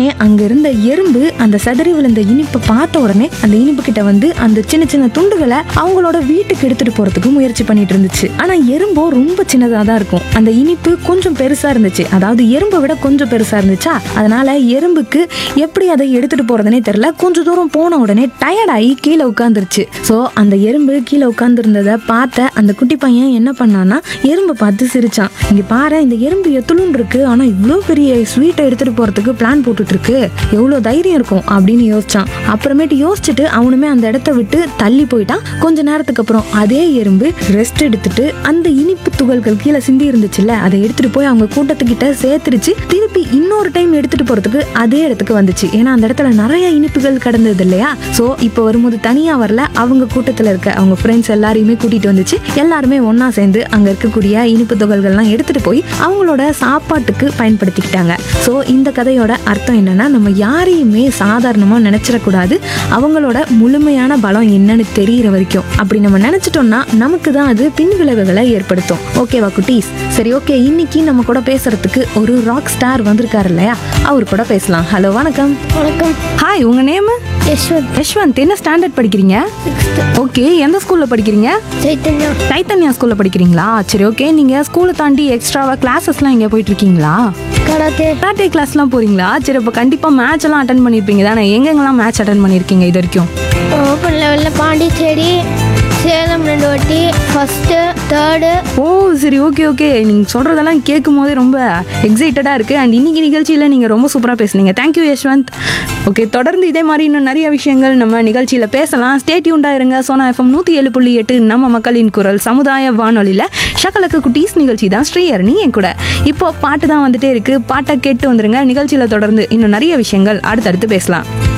உடனே அங்க இருந்த எறும்பு அந்த சதறி விழுந்த இனிப்பை பார்த்த உடனே அந்த இனிப்பு கிட்ட வந்து அந்த சின்ன சின்ன துண்டுகளை அவங்களோட வீட்டுக்கு எடுத்துட்டு போறதுக்கு முயற்சி பண்ணிட்டு இருந்துச்சு ஆனா எறும்போ ரொம்ப சின்னதா தான் இருக்கும் அந்த இனிப்பு கொஞ்சம் பெருசா இருந்துச்சு அதாவது எறும்பை விட கொஞ்சம் பெருசா இருந்துச்சா அதனால எறும்புக்கு எப்படி அதை எடுத்துட்டு போறதுனே தெரியல கொஞ்சம் தூரம் போன உடனே டயர்டாகி கீழே உட்காந்துருச்சு ஸோ அந்த எறும்பு கீழே உட்காந்துருந்ததை பார்த்த அந்த குட்டி பையன் என்ன பண்ணான்னா எறும்பை பார்த்து சிரிச்சான் இங்க பாரு இந்த எறும்பு எத்துளுன்னு இருக்கு ஆனா இவ்வளோ பெரிய ஸ்வீட்டை எடுத்துட்டு போறதுக்கு பிளான் போட்டுட்டு இருக்கு எவ்வளோ தைரியம் இருக்கும் அப்படின்னு யோசிச்சான் அப்புறமேட்டு யோசிச்சுட்டு அவனுமே அந்த இடத்த விட்டு தள்ளி போயிட்டான் கொஞ்ச நேரத்துக்கு அப்புறம் அதே எறும்பு ரெஸ்ட் எடுத்துட்டு அந்த இனிப்பு துகள்கள் கீழே சிந்தி இருந்துச்சுல்ல அதை எடுத்துட்டு போய் அவங்க கூட்டத்துக்கிட்ட சேர்த்துருச்சு திருப்பி இன்னொரு டைம் எடுத்துட்டு போறதுக்கு அதே இடத்துக்கு வந்துச்சு ஏன்னா அந்த இடத்துல நிறைய இனிப்புகள் கடந்தது இல்லையா ஸோ இப்போ வரும்போது தனியா வரல அவங்க கூட்டத்தில் இருக்க அவங்க ஃப்ரெண்ட்ஸ் எல்லாரையுமே கூட்டிட்டு வந்துச்சு எல்லாருமே ஒண்ணா சேர்ந்து அங்க இருக்கக்கூடிய இனிப்பு துகள்கள்லாம் எடுத்துட்டு போய் அவங்களோட சாப்பாட்டுக்கு பயன்படுத்திக்கிட்டாங்க ஸோ இந்த கதையோட அர்த்தம் என்னன்னா நம்ம யாரையுமே சாதாரணமாக நினைச்சிடக்கூடாது அவங்களோட முழுமையான பலம் என்னன்னு தெரியிற வரைக்கும் அப்படி நம்ம நினைச்சிட்டோம்னா நமக்கு தான் அது பின் விளைவுகளை ஏற்படுத்தும் ஓகேவா குட்டீஸ் சரி ஓகே இன்னைக்கு நம்ம கூட பேசுறதுக்கு ஒரு ராக் ஸ்டார் வந்திருக்காரு இல்லையா அவர் கூட பேசலாம் ஹலோ வணக்கம் வணக்கம் ஹாய் உங்க நேம் யஷ்வந்த் யஷ்வந்த் என்ன ஸ்டாண்டர்ட் படிக்கிறீங்க ஓகே எந்த ஸ்கூல்ல படிக்கிறீங்க சைத்தன்யா சைத்தன்யா ஸ்கூல்ல படிக்கிறீங்களா சரி ஓகே நீங்க ஸ்கூலை தாண்டி எக்ஸ்ட்ராவா கிளாஸஸ்லாம் எங்க போயிட்டு இருக்கீங்களா கராத்தே கராட்டே கிளாஸ்லாம் போறீங்களா சரி அப்போ கண்டிப்பா மேட்ச் எல்லாம் அட்டன் பண்ணிருப்பீங்க தானே எங்கெங்கெல்லாம் மேட்ச் அட்டன் பண்ணிருக்கீங்க இது வரைக்கும் ஓப்பன் லெவலில் பாண்டிச்சேரி சேலம் ரெண்டு வாட்டி ஃபஸ்ட்டு தேர்டு ஓ சரி ஓகே ஓகே நீங்க சொல்றதெல்லாம் கேட்கும் போதே ரொம்ப எக்ஸைட்டடா இருக்கு அண்ட் இன்னைக்கு நிகழ்ச்சியில நீங்க ரொம்ப சூப்பரா பேசுனீங்க தேங்க்யூ யஷ்வந்த் ஓகே தொடர்ந்து இதே மாதிரி இன்னும் நிறைய விஷயங்கள் நம்ம நிகழ்ச்சியில பேசலாம் ஸ்டேட்யூண்டா இருங்க சோனா எஃப்எம் நூத்தி ஏழு புள்ளி எட்டு நம்ம மக்களின் குரல் சமுதாய வானொலியில ஷக்கலக்கு குட்டீஸ் நிகழ்ச்சி தான் ஸ்ரீயர்னி என் கூட இப்போ பாட்டு தான் வந்துட்டே இருக்கு பாட்டை கேட்டு வந்துருங்க நிகழ்ச்சியில தொடர்ந்து இன்னும் நிறைய விஷயங்கள் அடுத்தடுத்து பேசலாம்